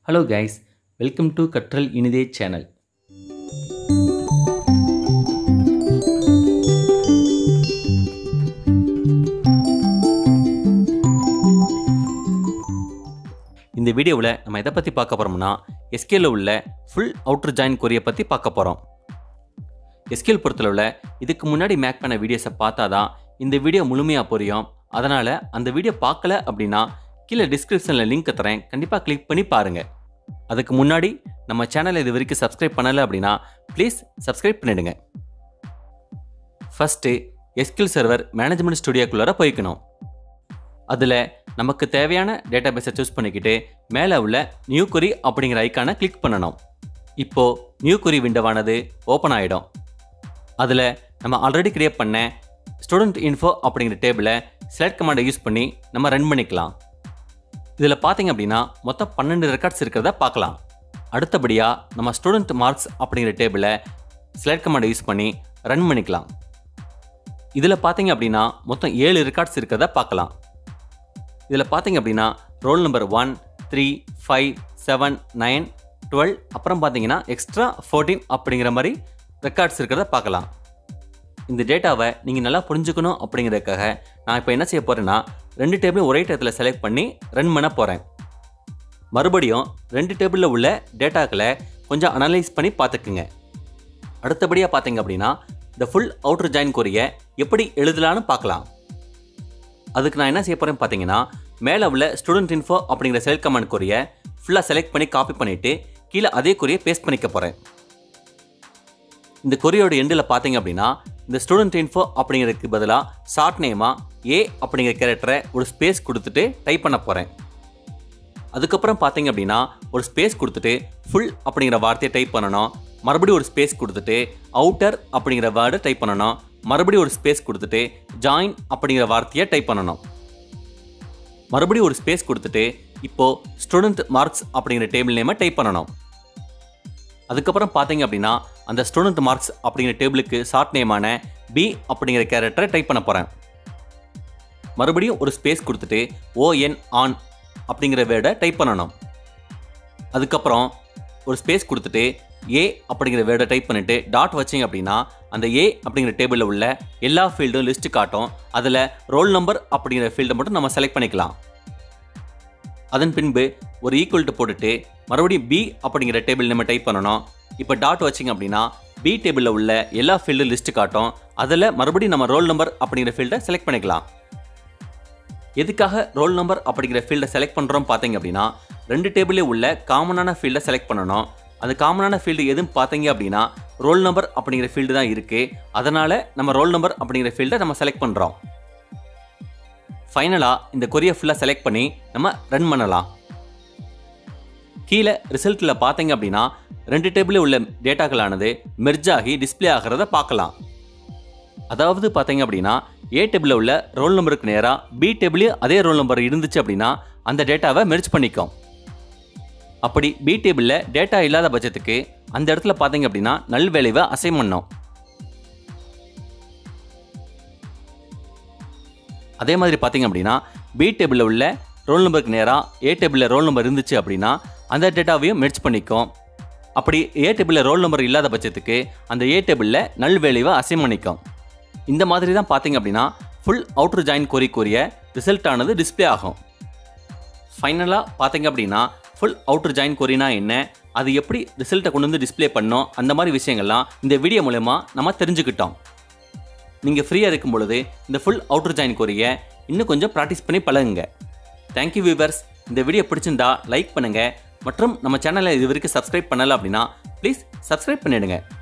hello guys welcome to கற்றல் இனிதே channel இந்த வீடியோவில் நம்ம எதை பற்றி பார்க்க போகிறோம்னா எஸ்கேல உள்ள ஃபுல் அவுட்டர் ஜாயின் கொரியை பற்றி பார்க்க போகிறோம் எஸ்கேல் பொறுத்தளவில் இதுக்கு முன்னாடி மேக் பண்ண வீடியோஸை பார்த்தா தான் இந்த வீடியோ முழுமையாக புரியும் அதனால் அந்த வீடியோ பார்க்கல அப்படின்னா கீழே டிஸ்கிரிப்ஷனில் லிங்க் தரேன் கண்டிப்பாக கிளிக் பண்ணி பாருங்கள் அதுக்கு முன்னாடி நம்ம சேனலை இது வரைக்கும் சப்ஸ்கிரைப் பண்ணலை அப்படின்னா ப்ளீஸ் சப்ஸ்கிரைப் பண்ணிடுங்க ஃபஸ்ட்டு எஸ்கில் சர்வர் மேனேஜ்மெண்ட் ஸ்டுடியோக்குள்ளார போய்க்கணும் அதில் நமக்கு தேவையான டேட்டா பேஸை சூஸ் பண்ணிக்கிட்டு மேலே உள்ள நியூ கொரி அப்படிங்கிற ஐக்கானை கிளிக் பண்ணணும் இப்போது நியூ கொரி விண்டோவானது ஓப்பன் ஆகிடும் அதில் நம்ம ஆல்ரெடி கிரியேட் பண்ண ஸ்டூடெண்ட் இன்ஃபோ அப்படிங்கிற டேபிளை செலக்ட் கமாண்டை யூஸ் பண்ணி நம்ம ரன் பண்ணிக்கலாம் இதில் பார்த்தீங்க அப்படின்னா மொத்தம் பன்னெண்டு ரெக்கார்ட்ஸ் இருக்கிறத பார்க்கலாம் அடுத்தபடியாக நம்ம ஸ்டூடெண்ட் மார்க்ஸ் அப்படிங்கிற டேபிளை செலக்ட் கமாண்டை யூஸ் பண்ணி ரன் பண்ணிக்கலாம் இதில் பார்த்தீங்க அப்படின்னா மொத்தம் ஏழு ரெக்கார்ட்ஸ் இருக்கிறத பார்க்கலாம் இதில் பார்த்தீங்க அப்படின்னா roll number one three five seven nine twelve அப்புறம் பார்த்தீங்கன்னா எக்ஸ்ட்ரா ஃபோர்டீன் அப்படிங்கிற மாதிரி ரெக்கார்ட்ஸ் இருக்கிறத பார்க்கலாம் இந்த டேட்டாவை நீங்கள் நல்லா புரிஞ்சுக்கணும் அப்படிங்கிறதுக்காக நான் இப்போ என்ன செய்ய போகிறேன்னா ரெண்டு டேபிளும் ஒரே டயத்தில் செலக்ட் பண்ணி ரன் பண்ண போகிறேன் மறுபடியும் ரெண்டு டேபிளில் உள்ள டேட்டாக்களை கொஞ்சம் அனலைஸ் பண்ணி பார்த்துக்குங்க அடுத்தபடியாக பார்த்தீங்க அப்படின்னா இந்த ஃபுல் அவுட்டர் ஜாயின் கொரிய எப்படி எழுதலான்னு பார்க்கலாம் அதுக்கு நான் என்ன செய்ய போகிறேன் பார்த்தீங்கன்னா மேலே உள்ள ஸ்டூடெண்ட் இன்ஃபோ அப்படிங்கிற செலக்ட் கமாண்ட் கொரிய ஃபுல்லாக செலக்ட் பண்ணி காப்பி பண்ணிவிட்டு கீழே அதே கொரியை பேஸ்ட் பண்ணிக்க போகிறேன் இந்த கொரியோட எண்டில் பார்த்தீங்க அப்படின்னா இந்த ஸ்டூடெண்ட் இன்ஃபோ அப்படிங்கிறதுக்கு பதிலாக ஷார்ட் நேமாக ஏ அப்படிங்கிற கேரக்டரை ஒரு ஸ்பேஸ் கொடுத்துட்டு டைப் பண்ண போகிறேன் அதுக்கப்புறம் பார்த்தீங்க அப்படின்னா ஒரு ஸ்பேஸ் கொடுத்துட்டு ஃபுல் அப்படிங்கிற வார்த்தையை டைப் பண்ணணும் மறுபடியும் ஒரு ஸ்பேஸ் கொடுத்துட்டு அவுட்டர் அப்படிங்கிற வேர்டை டைப் பண்ணணும் மறுபடியும் ஒரு ஸ்பேஸ் கொடுத்துட்டு ஜாயின் அப்படிங்கிற வார்த்தையை டைப் பண்ணணும் மறுபடியும் ஒரு ஸ்பேஸ் கொடுத்துட்டு இப்போது ஸ்டூடெண்ட் மார்க்ஸ் அப்படிங்கிற டேபிள் நேமை டைப் பண்ணணும் அதுக்கப்புறம் பார்த்தீங்க அப்படின்னா அந்த ஸ்டூடெண்ட் மார்க்ஸ் அப்படிங்கிற டேபிளுக்கு ஷார்ட் நேமான பி அப்படிங்கிற கேரக்டரை டைப் பண்ண போகிறேன் மறுபடியும் ஒரு ஸ்பேஸ் கொடுத்துட்டு ஓஎன் ஆன் அப்படிங்கிற வேர்டை டைப் பண்ணணும் அதுக்கப்புறம் ஒரு ஸ்பேஸ் கொடுத்துட்டு ஏ அப்படிங்கிற வேர்டை டைப் பண்ணிட்டு டாட் வச்சிங்க அப்படின்னா அந்த ஏ அப்படிங்கிற டேபிளில் உள்ள எல்லா ஃபீல்டும் லிஸ்ட் காட்டும் அதில் ரோல் நம்பர் அப்படிங்கிற ஃபீல்டை மட்டும் நம்ம செலக்ட் பண்ணிக்கலாம் அதன் பின்பு ஒரு ஈக்குவல் டு போட்டுட்டு மறுபடியும் பி அப்படிங்கிற டேபிள் நம்ம டைப் பண்ணணும் இப்போ டாட் வச்சிங்க அப்படின்னா பி டேபிளில் உள்ள எல்லா ஃபீல்டும் லிஸ்ட் காட்டும் அதில் மறுபடியும் நம்ம ரோல் நம்பர் அப்படிங்கிற ஃபீல்டை செலக்ட் பண்ணிக்கலாம் எதுக்காக ரோல் நம்பர் அப்படிங்கிற ஃபீல்டை செலக்ட் பண்ணுறோம் பார்த்தீங்க அப்படின்னா ரெண்டு டேபிளே உள்ள காமனான ஃபீல்டை செலக்ட் பண்ணணும் அந்த காமனான ஃபீல்டு எதுவும் பார்த்தீங்க அப்படின்னா ரோல் நம்பர் அப்படிங்கிற ஃபீல்டு தான் இருக்குது அதனால் நம்ம ரோல் நம்பர் அப்படிங்கிற ஃபீல்டை நம்ம செலக்ட் பண்ணுறோம் ஃபைனலாக இந்த கொரியை ஃபுல்லாக செலக்ட் பண்ணி நம்ம ரன் பண்ணலாம் கீழே ரிசல்ட்டில் பார்த்தீங்க அப்படின்னா ரெண்டு டேபிளில் உள்ள டேட்டாக்களானது மெர்ஜ் ஆகி டிஸ்பிளே ஆகிறத பார்க்கலாம் அதாவது பார்த்தீங்க அப்படின்னா ஏ டேபிளில் உள்ள ரோல் நம்பருக்கு நேராக பி டேபிளையும் அதே ரோல் நம்பர் இருந்துச்சு அப்படின்னா அந்த டேட்டாவை மெர்ஜ் பண்ணிக்கும் அப்படி பி டேபிளில் டேட்டா இல்லாத பட்சத்துக்கு அந்த இடத்துல பார்த்தீங்க அப்படின்னா நல் வேலைவை அசைன் பண்ணோம் அதே மாதிரி பார்த்தீங்க அப்படின்னா பி டேபிளில் உள்ள ரோல் நம்பருக்கு நேராக ஏ டேபிளில் ரோல் நம்பர் இருந்துச்சு அப்படின்னா அந்த டேட்டாவையும் மெர்ஜ் பண்ணிக்கும் அப்படி ஏ டேபிளில் ரோல் நம்பர் இல்லாத பட்சத்துக்கு அந்த ஏ டேபிளில் நல் வேலைவை அசைன் பண்ணிக்கும் இந்த மாதிரி தான் பார்த்தீங்க அப்படின்னா ஃபுல் அவுட்டர் ஜாயின் கோரி கோரிய ரிசல்ட் ஆனது டிஸ்பிளே ஆகும் ஃபைனலாக பார்த்தீங்க அப்படின்னா ஃபுல் அவுட்டர் ஜாயின் கொரினா என்ன அது எப்படி ரிசல்ட்டை கொண்டு வந்து டிஸ்பிளே பண்ணோம் அந்த மாதிரி விஷயங்கள்லாம் இந்த வீடியோ மூலயமா நம்ம தெரிஞ்சுக்கிட்டோம் நீங்கள் ஃப்ரீயாக இருக்கும் பொழுது இந்த ஃபுல் அவுட்டர் ஜாயின் கொரிய இன்னும் கொஞ்சம் ப்ராக்டிஸ் பண்ணி பழகுங்க தேங்க்யூ வியூவர்ஸ் இந்த வீடியோ பிடிச்சிருந்தா லைக் பண்ணுங்கள் மற்றும் நம்ம சேனலை இது வரைக்கும் சப்ஸ்கிரைப் பண்ணலை அப்படின்னா ப்ளீஸ் சப்ஸ்கிரைப் பண்ணிடுங்க